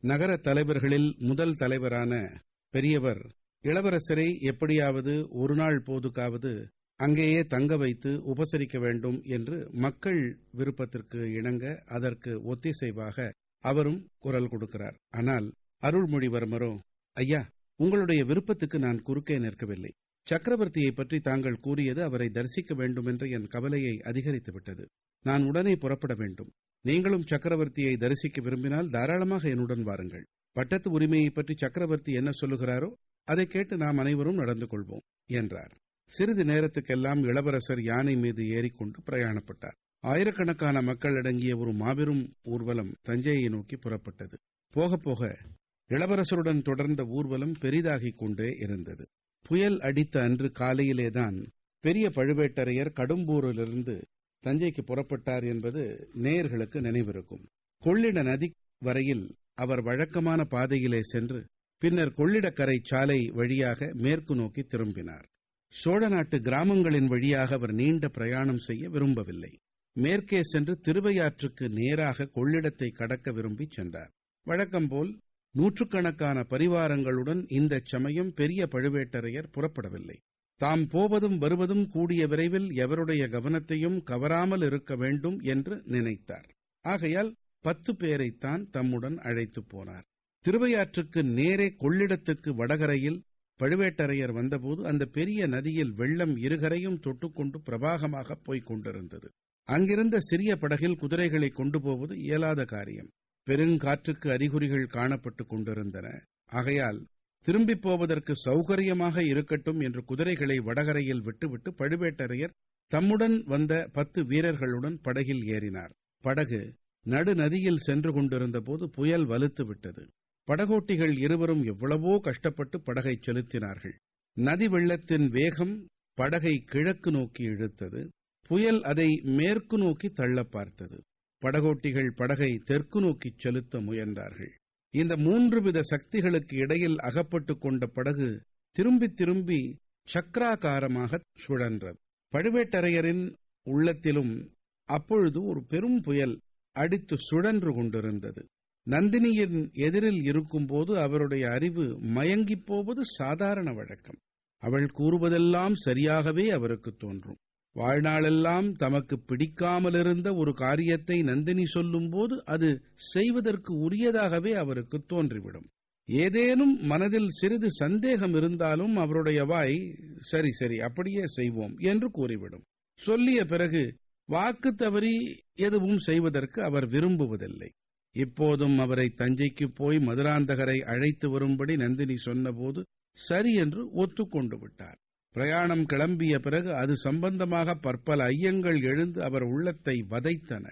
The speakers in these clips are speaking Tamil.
நகர தலைவர்களில் முதல் தலைவரான பெரியவர் இளவரசரை எப்படியாவது ஒரு நாள் போதுக்காவது அங்கேயே தங்க வைத்து உபசரிக்க வேண்டும் என்று மக்கள் விருப்பத்திற்கு இணங்க அதற்கு ஒத்திசைவாக அவரும் குரல் கொடுக்கிறார் ஆனால் அருள்மொழிவர்மரோ ஐயா உங்களுடைய விருப்பத்துக்கு நான் குறுக்கே நிற்கவில்லை சக்கரவர்த்தியை பற்றி தாங்கள் கூறியது அவரை தரிசிக்க வேண்டும் என்ற என் கவலையை அதிகரித்து விட்டது நான் உடனே புறப்பட வேண்டும் நீங்களும் சக்கரவர்த்தியை தரிசிக்க விரும்பினால் தாராளமாக என்னுடன் வாருங்கள் பட்டத்து உரிமையை பற்றி சக்கரவர்த்தி என்ன சொல்லுகிறாரோ அதை கேட்டு நாம் அனைவரும் நடந்து கொள்வோம் என்றார் சிறிது நேரத்துக்கெல்லாம் இளவரசர் யானை மீது ஏறிக்கொண்டு பிரயாணப்பட்டார் ஆயிரக்கணக்கான மக்கள் அடங்கிய ஒரு மாபெரும் ஊர்வலம் தஞ்சையை நோக்கி புறப்பட்டது போக போக இளவரசருடன் தொடர்ந்த ஊர்வலம் பெரிதாகிக் கொண்டே இருந்தது புயல் அடித்த அன்று காலையிலேதான் பெரிய பழுவேட்டரையர் கடும்பூரிலிருந்து தஞ்சைக்கு புறப்பட்டார் என்பது நேயர்களுக்கு நினைவிருக்கும் கொள்ளிட நதி வரையில் அவர் வழக்கமான பாதையிலே சென்று பின்னர் கொள்ளிடக்கரை சாலை வழியாக மேற்கு நோக்கி திரும்பினார் சோழ நாட்டு கிராமங்களின் வழியாக அவர் நீண்ட பிரயாணம் செய்ய விரும்பவில்லை மேற்கே சென்று திருவையாற்றுக்கு நேராக கொள்ளிடத்தை கடக்க விரும்பி சென்றார் வழக்கம்போல் நூற்றுக்கணக்கான பரிவாரங்களுடன் இந்த சமயம் பெரிய பழுவேட்டரையர் புறப்படவில்லை தாம் போவதும் வருவதும் கூடிய விரைவில் எவருடைய கவனத்தையும் கவராமல் இருக்க வேண்டும் என்று நினைத்தார் ஆகையால் பத்து பேரைத்தான் தம்முடன் அழைத்துப் போனார் திருவையாற்றுக்கு நேரே கொள்ளிடத்துக்கு வடகரையில் பழுவேட்டரையர் வந்தபோது அந்த பெரிய நதியில் வெள்ளம் இருகரையும் தொட்டுக்கொண்டு பிரபாகமாக போய்க் கொண்டிருந்தது அங்கிருந்த சிறிய படகில் குதிரைகளை கொண்டு போவது இயலாத காரியம் பெருங்காற்றுக்கு அறிகுறிகள் காணப்பட்டுக் கொண்டிருந்தன ஆகையால் திரும்பிப் போவதற்கு சௌகரியமாக இருக்கட்டும் என்று குதிரைகளை வடகரையில் விட்டுவிட்டு பழுவேட்டரையர் தம்முடன் வந்த பத்து வீரர்களுடன் படகில் ஏறினார் படகு நடுநதியில் சென்று கொண்டிருந்த போது புயல் வலுத்து விட்டது படகோட்டிகள் இருவரும் எவ்வளவோ கஷ்டப்பட்டு படகை செலுத்தினார்கள் நதி வெள்ளத்தின் வேகம் படகை கிழக்கு நோக்கி இழுத்தது புயல் அதை மேற்கு நோக்கி தள்ள பார்த்தது படகோட்டிகள் படகை தெற்கு நோக்கி செலுத்த முயன்றார்கள் இந்த மூன்று வித சக்திகளுக்கு இடையில் அகப்பட்டுக் கொண்ட படகு திரும்பி திரும்பி சக்கராகாரமாக சுழன்றது பழுவேட்டரையரின் உள்ளத்திலும் அப்பொழுது ஒரு பெரும் புயல் அடித்து சுழன்று கொண்டிருந்தது நந்தினியின் எதிரில் இருக்கும்போது அவருடைய அறிவு மயங்கிப் போவது சாதாரண வழக்கம் அவள் கூறுவதெல்லாம் சரியாகவே அவருக்கு தோன்றும் வாழ்நாளெல்லாம் தமக்கு பிடிக்காமலிருந்த ஒரு காரியத்தை நந்தினி சொல்லும்போது அது செய்வதற்கு உரியதாகவே அவருக்கு தோன்றிவிடும் ஏதேனும் மனதில் சிறிது சந்தேகம் இருந்தாலும் அவருடைய வாய் சரி சரி அப்படியே செய்வோம் என்று கூறிவிடும் சொல்லிய பிறகு வாக்கு தவறி எதுவும் செய்வதற்கு அவர் விரும்புவதில்லை இப்போதும் அவரை தஞ்சைக்கு போய் மதுராந்தகரை அழைத்து வரும்படி நந்தினி சொன்னபோது சரி என்று ஒத்துக்கொண்டு விட்டார் பிரயாணம் கிளம்பிய பிறகு அது சம்பந்தமாக பற்பல ஐயங்கள் எழுந்து அவர் உள்ளத்தை வதைத்தன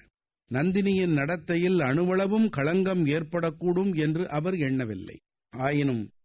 நந்தினியின் நடத்தையில் அணுவளவும் களங்கம் ஏற்படக்கூடும் என்று அவர் எண்ணவில்லை ஆயினும்